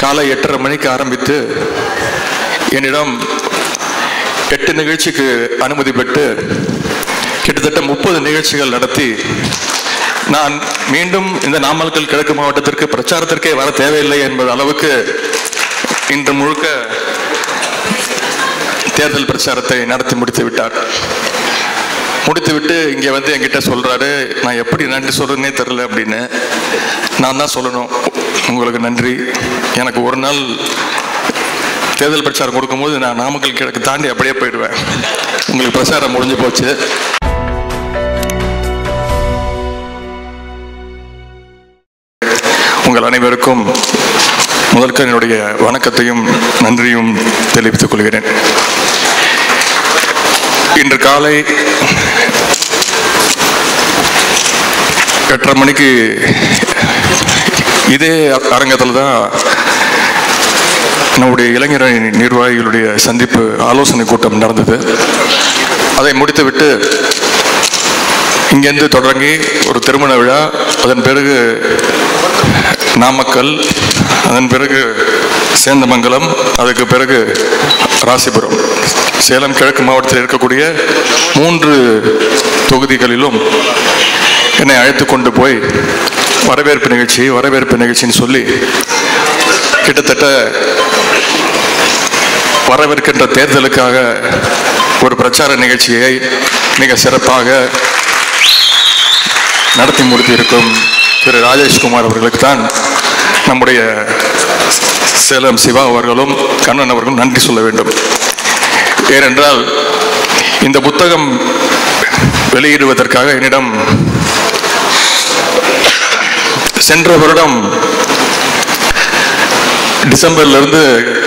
காலை எட்டரை மணிக்கு ஆரம்பித்து என்னிடம் எட்டு நிகழ்ச்சிக்கு அனுமதி பெற்று கிட்டத்தட்ட முப்பது நிகழ்ச்சிகள் நடத்தி நான் மீண்டும் இந்த நாமக்கல் கிழக்கு மாவட்டத்திற்கு பிரச்சாரத்திற்கே வர தேவையில்லை என்பது அளவுக்கு இன்று முழுக்க தேர்தல் பிரச்சாரத்தை நடத்தி முடித்து விட்டார் முடித்துவிட்டு இங்கே வந்து என்கிட்ட சொல்றாரு நான் எப்படி நன்றி சொல்றேனே தெரில அப்படின்னு நான் தான் சொல்லணும் உங்களுக்கு நன்றி எனக்கு ஒரு நாள் தேர்தல் பிரச்சாரம் கொடுக்கும்போது நான் நாமக்கல் கிழக்கு தாண்டி அப்படியே போயிடுவேன் உங்களுக்கு பிரச்சாரம் முடிஞ்சு போச்சு உங்கள் அனைவருக்கும் முதற்க என்னுடைய வணக்கத்தையும் நன்றியும் தெரிவித்துக் கொள்கிறேன் இன்று காலை எட்டரை மணிக்கு இதே அரங்கத்தில் தான் நம்முடைய இளைஞரணி நிர்வாகிகளுடைய சந்திப்பு ஆலோசனை கூட்டம் நடந்தது அதை முடித்துவிட்டு இங்கேருந்து தொடங்கி ஒரு திருமண விழா அதன் பிறகு நாமக்கல் அதன் பிறகு சேந்தமங்கலம் அதுக்கு பிறகு ராசிபுரம் சேலம் கிழக்கு மாவட்டத்தில் இருக்கக்கூடிய மூன்று தொகுதிகளிலும் என்னை அழைத்து கொண்டு போய் வரவேற்பு நிகழ்ச்சி வரவேற்பு நிகழ்ச்சின்னு சொல்லி கிட்டத்தட்ட வரவிருக்கின்ற தேர்தலுக்காக ஒரு பிரச்சார நிகழ்ச்சியை மிக சிறப்பாக நடத்தி முடித்திருக்கும் திரு ராஜேஷ்குமார் அவர்களுக்கு தான் நம்முடைய சேலம் சிவா அவர்களும் கண்ணன் அவர்களும் நன்றி சொல்ல வேண்டும் ஏனென்றால் இந்த புத்தகம் வெளியிடுவதற்காக என்னிடம் சென்ற வருடம் டிசம்பர்ல இருந்து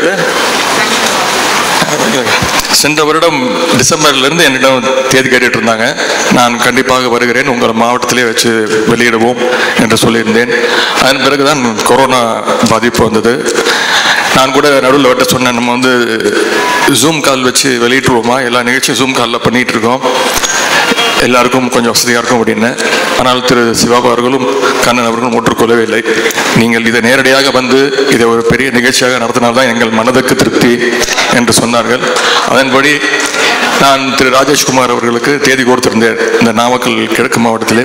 சென்ற வருடம் டிசம்பர்ல இருந்து என்னிடம் தேதி கேட்டுட்டு இருந்தாங்க நான் கண்டிப்பாக வருகிறேன் உங்கள் மாவட்டத்திலே வச்சு வெளியிடுவோம் என்று சொல்லியிருந்தேன் அதன் பிறகுதான் கொரோனா பாதிப்பு வந்தது நான் கூட நடுவில் வட்ட சொன்னேன் நம்ம வந்து ஜூம் கால் வச்சு வெளியிட்டுருவோமா எல்லா நிகழ்ச்சியும் ஜூம் காலில் பண்ணிட்டு இருக்கோம் எல்லாருக்கும் கொஞ்சம் வசதியாக இருக்கும் அப்படின்னு ஆனால் திரு சிவாபா அவர்களும் கண்ணன் அவர்களும் ஒற்றுக்கொள்ளவே இல்லை நீங்கள் இதை நேரடியாக வந்து இதை ஒரு பெரிய நிகழ்ச்சியாக நடத்தினால்தான் எங்கள் மனதுக்கு திருப்தி என்று சொன்னார்கள் அதன்படி நான் திரு ராஜேஷ்குமார் அவர்களுக்கு தேதி கொடுத்திருந்தேன் இந்த நாமக்கல் கிழக்கு மாவட்டத்திலே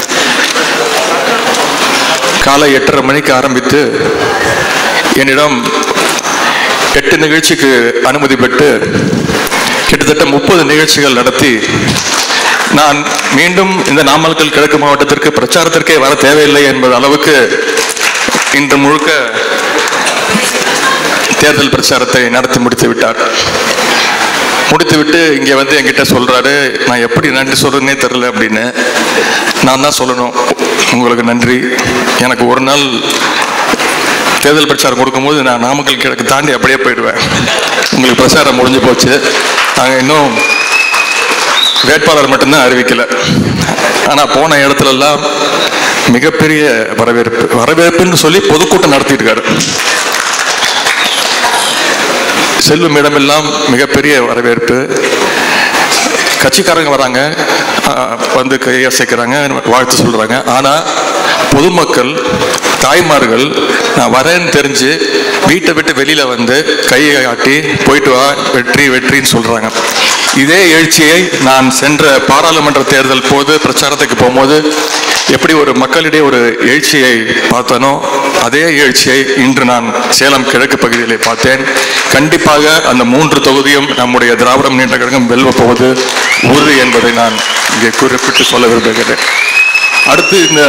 காலை எட்டரை மணிக்கு ஆரம்பித்து என்னிடம் எட்டு நிகழ்ச்சிக்கு அனுமதி பெற்று கிட்டத்தட்ட முப்பது நிகழ்ச்சிகள் நடத்தி நான் மீண்டும் இந்த நாமக்கல் கிழக்கு மாவட்டத்திற்கு பிரச்சாரத்திற்கே வர தேவையில்லை என்பது அளவுக்கு இன்று முழுக்க தேர்தல் பிரச்சாரத்தை நடத்தி முடித்து விட்டார் முடித்துவிட்டு இங்கே வந்து என்கிட்ட சொல்றாரு நான் எப்படி நன்றி சொல்றேனே தெரில அப்படின்னு நான் தான் சொல்லணும் உங்களுக்கு நன்றி எனக்கு ஒரு நாள் தேர்தல் பிரச்சாரம் கொடுக்கும்போது நான் நாமக்கல் கிழக்கு தாண்டி அப்படியே போயிடுவேன் உங்களுக்கு பிரச்சாரம் முடிஞ்சு போச்சு நாங்கள் இன்னும் வேட்பாளர் மட்டும்தான் அறிவிக்கல ஆனா போன இடத்துல எல்லாம் மிகப்பெரிய வரவேற்பு வரவேற்புன்னு சொல்லி பொதுக்கூட்டம் நடத்திட்டு இருக்காரு செல்லும் இடமெல்லாம் மிகப்பெரிய வரவேற்பு கட்சிக்காரங்க வராங்க ஆஹ், வந்து கையசைக்கிறாங்க வாழ்த்து சொல்றாங்க ஆனா பொதுமக்கள் தாய்மார்கள் நான் வரேன்னு தெரிஞ்சு வீட்டை விட்டு வெளியில வந்து கையை காட்டி போயிட்டு வா வெற்றி வெற்றின்னு சொல்றாங்க இதே எழுச்சியை நான் சென்ற பாராளுமன்ற தேர்தல் போது பிரச்சாரத்துக்கு போகும்போது எப்படி ஒரு மக்களிடையே ஒரு எழுச்சியை பார்த்தனோ அதே எழுச்சியை இன்று நான் சேலம் கிழக்கு பகுதியிலே பார்த்தேன் கண்டிப்பாக அந்த மூன்று தொகுதியும் நம்முடைய திராவிட முன்னேற்ற கழகம் வெல்வ போவது உறுதி என்பதை நான் இங்கே குறிப்பிட்டு சொல்ல விரும்புகிறேன் அடுத்து இந்த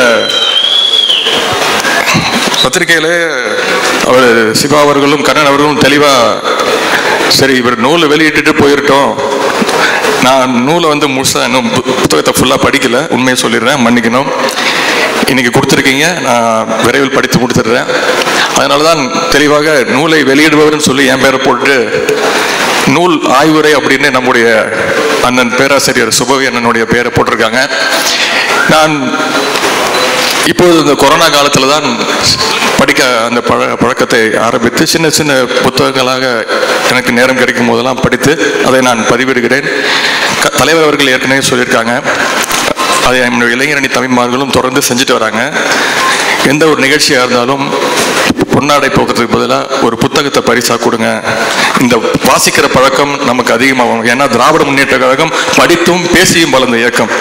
பத்திரிகையிலே அவர் சிவா அவர்களும் கண்ணன் அவர்களும் தெளிவா சரி இவர் நூலை வெளியிட்டுட்டு போயிருட்டோம் நான் நூலை வந்து முழுசா இன்னும் பு- புத்தகத்தை ஃபுல்லாக படிக்கல உண்மையை சொல்லிடுறேன் மன்னிக்கணும் இன்னைக்கு கொடுத்துருக்கீங்க நான் விரைவில் படித்து முடிச்சிடுறேன் அதனால தான் தெளிவாக நூலை வெளியிடுபவர்னு சொல்லி என் பேரை போட்டு நூல் ஆய்வுரை அப்படின்னு நம்முடைய அண்ணன் பேராசிரியர் சுபவி அண்ணனுடைய பேரை போட்டிருக்காங்க நான் இப்போது இந்த கொரோனா காலத்தில் தான் படிக்க அந்த பழ பழக்கத்தை ஆரம்பித்து சின்ன சின்ன புத்தகங்களாக எனக்கு நேரம் கிடைக்கும் போதெல்லாம் படித்து அதை நான் பதிவிடுகிறேன் க- தலைவர் அவர்கள் ஏற்கனவே சொல்லியிருக்காங்க அதை நம்முடைய இளைஞரணி தமிழ்மார்களும் தொடர்ந்து செஞ்சுட்டு வராங்க எந்த ஒரு நிகழ்ச்சியாக இருந்தாலும் பொன்னாடை போக்குறதுக்கு பதிலாக ஒரு புத்தகத்தை பரிசா கொடுங்க இந்த வாசிக்கிற பழக்கம் நமக்கு அதிகமாகும் ஏன்னா திராவிட முன்னேற்ற கழகம் படித்தும் பேசியும் வளர்ந்த இயக்கம்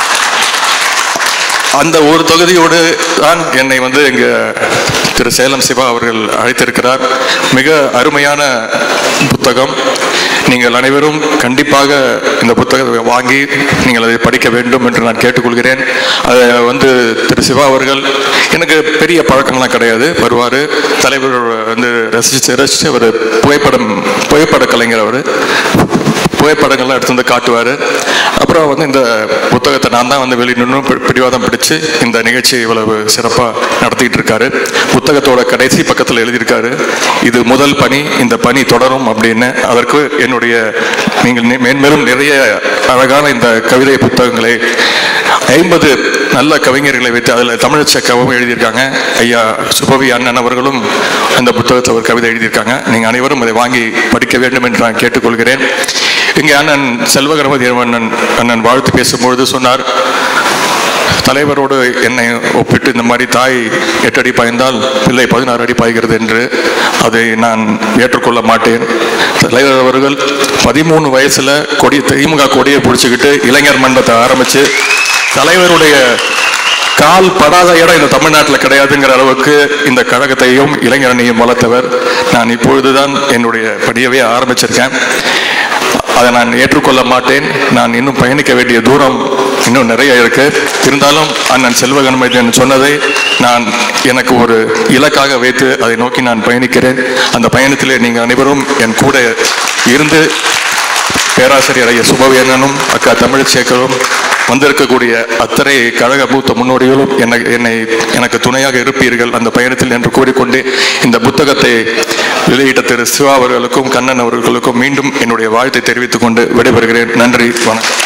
அந்த ஒரு தொகுதியோடு தான் என்னை வந்து இங்க திரு சேலம் சிவா அவர்கள் அழைத்திருக்கிறார் மிக அருமையான புத்தகம் நீங்கள் அனைவரும் கண்டிப்பாக இந்த புத்தகத்தை வாங்கி நீங்கள் அதை படிக்க வேண்டும் என்று நான் கேட்டுக்கொள்கிறேன் அதை வந்து திரு சிவா அவர்கள் எனக்கு பெரிய பழக்கம்லாம் கிடையாது வருவார் தலைவர் வந்து ரசிச்சு ரசிச்சு அவர் புகைப்படம் புகைப்பட கலைஞர் அவர் புகைப்படங்கள்லாம் எடுத்து வந்து காட்டுவார் அப்புறம் வந்து இந்த புத்தகத்தை நான் தான் வந்து வெளியிடணும் பி- பிடிவாதம் பிடிச்சு இந்த நிகழ்ச்சி இவ்வளவு சிறப்பாக நடத்திட்டு இருக்காரு புத்தகத்தோட கடைசி பக்கத்தில் எழுதியிருக்காரு இது முதல் பணி இந்த பணி தொடரும் அப்படின்னு அதற்கு என்னுடைய நீங்கள் நி- மேன்மேலும் நிறைய அழகான இந்த கவிதை புத்தகங்களை ஐம்பது நல்ல கவிஞர்களை வைத்து அதில் தமிழச்ச கவம் எழுதியிருக்காங்க ஐயா சுபவி அண்ணன் அவர்களும் அந்த புத்தகத்தில் ஒரு கவிதை எழுதியிருக்காங்க நீங்கள் அனைவரும் அதை வாங்கி படிக்க வேண்டும் என்று நான் கேட்டுக்கொள்கிறேன் இங்கே அண்ணன் செல்வ கணபதி அண்ணன் அண்ணன் வாழ்த்து பேசும்பொழுது சொன்னார் தலைவரோடு என்னை ஒப்பிட்டு இந்த மாதிரி தாய் எட்டு அடி பாய்ந்தால் பிள்ளை பதினாறு அடி பாய்கிறது என்று அதை நான் ஏற்றுக்கொள்ள மாட்டேன் தலைவர் அவர்கள் பதிமூணு வயசுல கொடி திமுக கொடியை பிடிச்சிக்கிட்டு இளைஞர் மன்றத்தை ஆரம்பிச்சு தலைவருடைய கால் படாத இடம் இந்த தமிழ்நாட்டில் கிடையாதுங்கிற அளவுக்கு இந்த கழகத்தையும் இளைஞரனையும் வளர்த்தவர் நான் இப்பொழுதுதான் என்னுடைய படியவே ஆரம்பிச்சிருக்கேன் அதை நான் ஏற்றுக்கொள்ள மாட்டேன் நான் இன்னும் பயணிக்க வேண்டிய தூரம் இன்னும் நிறைய இருக்கு இருந்தாலும் அண்ணன் செல்வகணமன் சொன்னதை நான் எனக்கு ஒரு இலக்காக வைத்து அதை நோக்கி நான் பயணிக்கிறேன் அந்த பயணத்திலே நீங்கள் அனைவரும் என் கூட இருந்து பேராசிரியர் ஐயா சுபவேந்தனும் அக்கா தமிழ்ச்சேகரும் வந்திருக்கக்கூடிய அத்தனை கழக மூத்த முன்னோடிகளும் என்னை என்னை எனக்கு துணையாக இருப்பீர்கள் அந்த பயணத்தில் என்று கூறிக்கொண்டு இந்த புத்தகத்தை வெளியிட்ட திரு சிவா அவர்களுக்கும் கண்ணன் அவர்களுக்கும் மீண்டும் என்னுடைய வாழ்த்தை தெரிவித்துக் கொண்டு விடைபெறுகிறேன் நன்றி வணக்கம்